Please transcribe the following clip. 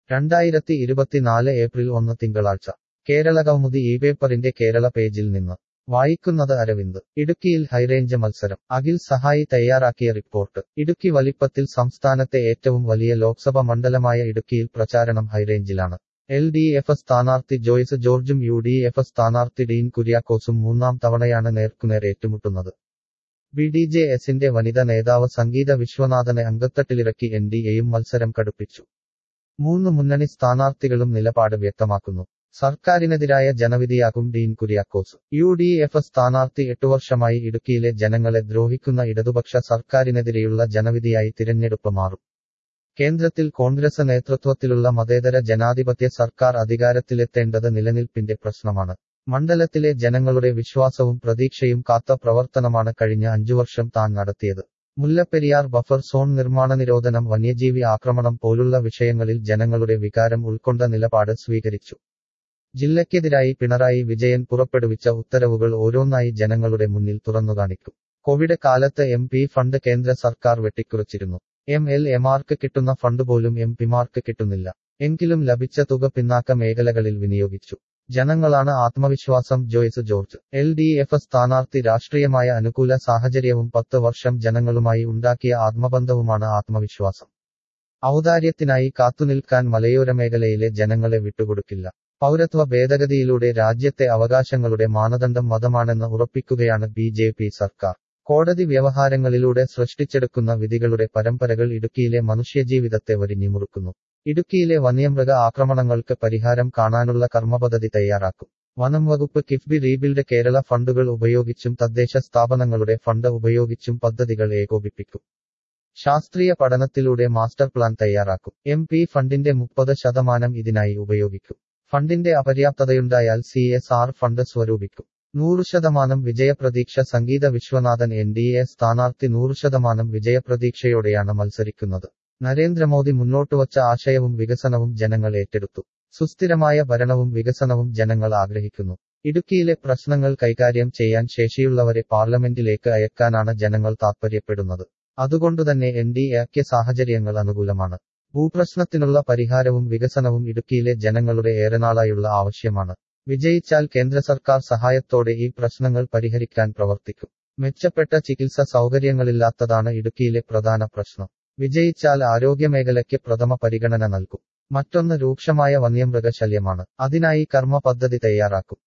രണ്ടായിരത്തി ഇരുപത്തിനാല് ഏപ്രിൽ ഒന്ന് തിങ്കളാഴ്ച കേരളകൗമുദി ഈ പേപ്പറിന്റെ കേരള പേജിൽ നിന്ന് വായിക്കുന്നത് അരവിന്ദ് ഇടുക്കിയിൽ ഹൈറേഞ്ച് മത്സരം അഖിൽ സഹായി തയ്യാറാക്കിയ റിപ്പോർട്ട് ഇടുക്കി വലിപ്പത്തിൽ സംസ്ഥാനത്തെ ഏറ്റവും വലിയ ലോക്സഭ മണ്ഡലമായ ഇടുക്കിയിൽ പ്രചാരണം ഹൈറേഞ്ചിലാണ് എൽ ഡി എഫ് സ്ഥാനാർത്ഥി ജോയ്സ് ജോർജും യു ഡി എഫ് സ്ഥാനാർത്ഥി ഡീൻ കുര്യാക്കോസും മൂന്നാം തവണയാണ് നേർക്കുനേർ ഏറ്റുമുട്ടുന്നത് ബി ഡി ജെ എസിന്റെ വനിതാ നേതാവ് സംഗീത വിശ്വനാഥനെ അങ്കത്തട്ടിലിറക്കി എൻ ഡി എയും മത്സരം കടുപ്പിച്ചു മൂന്ന് മുന്നണി സ്ഥാനാർത്ഥികളും നിലപാട് വ്യക്തമാക്കുന്നു സർക്കാരിനെതിരായ ജനവിധിയാകും Dean Kuriakose U D F സ്ഥാനാർത്ഥി എട്ടു വർഷമായി ഇടുക്കിയിലെ ജനങ്ങളെ ദ്രോഹിക്കുന്ന ഇടതുപക്ഷ സർക്കാരിനെതിരെയുള്ള ജനവിധിയായി തിരഞ്ഞെടുപ്പ് മാറും കേന്ദ്രത്തിൽ കോൺഗ്രസ് നേതൃത്വത്തിലുള്ള മതേതര ജനാധിപത്യ സർക്കാർ അധികാരത്തിലെത്തേണ്ടത് നിലനിൽപ്പിന്റെ പ്രശ്നമാണ് മണ്ഡലത്തിലെ ജനങ്ങളുടെ വിശ്വാസവും പ്രതീക്ഷയും കാത്ത പ്രവർത്തനമാണ് കഴിഞ്ഞ അഞ്ചു വർഷം താൻ നടത്തിയത് മുല്ലപ്പെരിയാർ ബഫർ സോൺ നിർമ്മാണ നിരോധനം വന്യജീവി ആക്രമണം പോലുള്ള വിഷയങ്ങളിൽ ജനങ്ങളുടെ വികാരം ഉൾക്കൊണ്ട നിലപാട് സ്വീകരിച്ചു ജില്ലയ്ക്കെതിരായി പിണറായി വിജയൻ പുറപ്പെടുവിച്ച ഉത്തരവുകൾ ഓരോന്നായി ജനങ്ങളുടെ മുന്നിൽ തുറന്നുകാണിക്കും കോവിഡ് കാലത്ത് എം പി ഫണ്ട് കേന്ദ്ര സർക്കാർ വെട്ടിക്കുറച്ചിരുന്നു എം എൽ എമാർക്ക് കിട്ടുന്ന ഫണ്ട് പോലും എം പിമാർക്ക് കിട്ടുന്നില്ല എങ്കിലും ലഭിച്ച തുക പിന്നാക്ക മേഖലകളിൽ വിനിയോഗിച്ചു ജനങ്ങളാണ് ആത്മവിശ്വാസം Joyce George L D F സ്ഥാനാർത്ഥി രാഷ്ട്രീയമായ അനുകൂല സാഹചര്യവും പത്ത് വർഷം ജനങ്ങളുമായി ഉണ്ടാക്കിയ ആത്മബന്ധവുമാണ് ആത്മവിശ്വാസം ഔദാര്യത്തിനായി കാത്തുനിൽക്കാൻ മലയോര മേഖലയിലെ ജനങ്ങളെ വിട്ടുകൊടുക്കില്ല പൗരത്വ ഭേദഗതിയിലൂടെ രാജ്യത്തെ അവകാശങ്ങളുടെ മാനദണ്ഡം മതമാണെന്ന് ഉറപ്പിക്കുകയാണ് ബി ജെ പി സർക്കാർ കോടതി വ്യവഹാരങ്ങളിലൂടെ സൃഷ്ടിച്ചെടുക്കുന്ന വിധികളുടെ പരമ്പരകൾ ഇടുക്കിയിലെ മനുഷ്യജീവിതത്തെ വരിഞ്ഞിമുറുക്കുന്നു ഇടുക്കിയിലെ വന്യമൃഗ ആക്രമണങ്ങൾക്ക് പരിഹാരം കാണാനുള്ള കർമ്മപദ്ധതി തയ്യാറാക്കും വനം വകുപ്പ് കിഫ്ബി റീബിൽഡ് കേരള ഫണ്ടുകൾ ഉപയോഗിച്ചും തദ്ദേശ സ്ഥാപനങ്ങളുടെ ഫണ്ട് ഉപയോഗിച്ചും പദ്ധതികൾ ഏകോപിപ്പിക്കും ശാസ്ത്രീയ പഠനത്തിലൂടെ മാസ്റ്റർ പ്ലാൻ തയ്യാറാക്കും എം പി ഫണ്ടിന്റെ മുപ്പത് ശതമാനം ഇതിനായി ഉപയോഗിക്കും ഫണ്ടിന്റെ അപര്യാപ്തതയുണ്ടായാൽ സി എസ് ആർ ഫണ്ട് സ്വരൂപിക്കും നൂറ് ശതമാനം വിജയപ്രതീക്ഷ Sangeetha Viswanathan N D A സ്ഥാനാർത്ഥി നൂറ് ശതമാനം വിജയപ്രതീക്ഷയോടെയാണ് മത്സരിക്കുന്നത് നരേന്ദ്രമോദി മുന്നോട്ടുവച്ച ആശയവും വികസനവും ജനങ്ങൾ ഏറ്റെടുത്തു സുസ്ഥിരമായ ഭരണവും വികസനവും ജനങ്ങൾ ആഗ്രഹിക്കുന്നു ഇടുക്കിയിലെ പ്രശ്നങ്ങൾ കൈകാര്യം ചെയ്യാൻ ശേഷിയുള്ളവരെ പാർലമെന്റിലേക്ക് അയക്കാനാണ് ജനങ്ങൾ താൽപ്പര്യപ്പെടുന്നത് അതുകൊണ്ടുതന്നെ എൻ ഡി എക്ക് സാഹചര്യങ്ങൾ അനുകൂലമാണ് ഭൂപ്രശ്നത്തിനുള്ള പരിഹാരവും വികസനവും ഇടുക്കിയിലെ ജനങ്ങളുടെ ഏറെനാളായുള്ള ആവശ്യമാണ് വിജയിച്ചാൽ കേന്ദ്ര സർക്കാർ സഹായത്തോടെ ഈ പ്രശ്നങ്ങൾ പരിഹരിക്കാൻ പ്രവർത്തിക്കും മെച്ചപ്പെട്ട ചികിത്സ സൗകര്യങ്ങളില്ലാത്തതാണ് ഇടുക്കിയിലെ പ്രധാന പ്രശ്നം വിജയിച്ചാൽ ആരോഗ്യമേഖലയ്ക്ക് പ്രഥമ പരിഗണന നൽകും മറ്റൊന്ന് രൂക്ഷമായ വന്യമൃഗശല്യമാണ് അതിനായി കർമ്മ പദ്ധതി തയ്യാറാക്കും